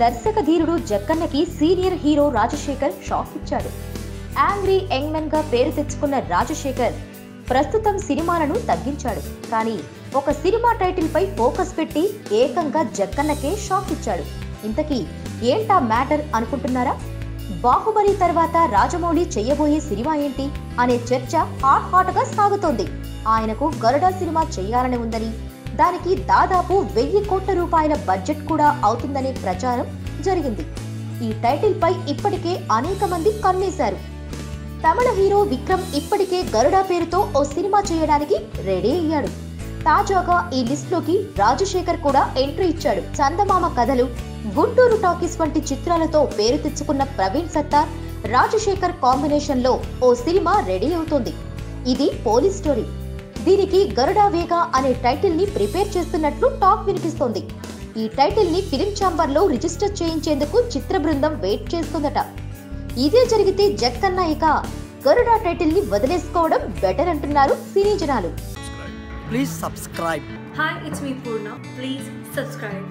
దర్శక ధీరుడు జక్కన్నకి సీనియర్ హీరో రాజశేఖర్ షాక్ ఇచ్చాడు యాంగ్రీ యంగ్మెన్ గా పేరు తెచ్చుకున్న రాజశేఖర్ ప్రస్తుతం సినిమాలను తగ్గించాడు కానీ ఒక సినిమా టైటిల్ పై ఫోకస్ పెట్టి ఏకంగా జక్కన్నకే షాక్ ఇచ్చాడు ఇంతకీ ఏంటా మ్యాటర్ అనుకుంటున్నారా బాహుబలి తర్వాత రాజమౌళి చెయ్యబోయే సినిమా ఏంటి అనే చర్చ హాట్ హాట్ గా సాగుతోంది ఆయనకు గరుడ సినిమా చేయాలని ఉందని దానికి దాదాపు వెయ్యి కోట్ల రూపాయల బడ్జెట్ కూడా అవుతుందనే ప్రచారం జరిగింది ఈ టైటిల్ పై ఇప్పటికే అనేక మంది కన్నేశారు తమిళ హీరో విక్రమ్ ఇప్పటికే గరుడ పేరుతో ఓ సినిమా చేయడానికి రెడీ అయ్యాడు తాజాగా ఈ లిస్ట్ లోకి రాజశేఖర్ కూడా ఎంట్రీ ఇచ్చాడు చందమామ కథలు గుంటూరు టాకీస్ వంటి చిత్రాలతో పేరు తెచ్చుకున్న ప్రవీణ్ సత్తార్ రాజశేఖర్ కాంబినేషన్ లో ఓ సినిమా రెడీ అవుతోంది ఇది పోలీస్ స్టోరీ దీనికి గరుడా వేగా అనే టైటిల్ ని ప్రిపేర్ చేస్తున్నట్లు టాక్ వినిపిస్తోంది ఈ టైటిల్ ని ఫిలిం ఛాంబర్ లో రిజిస్టర్ చేయించేందుకు చిత్ర బృందం వెయిట్ చేస్తుందట ఇదే జరిగితే జక్కన్న ఇక గరుడా టైటిల్ ని వదిలేసుకోవడం బెటర్ అంటున్నారు సినీ జనాలు Please subscribe. Hi, it's me Purna. Please subscribe.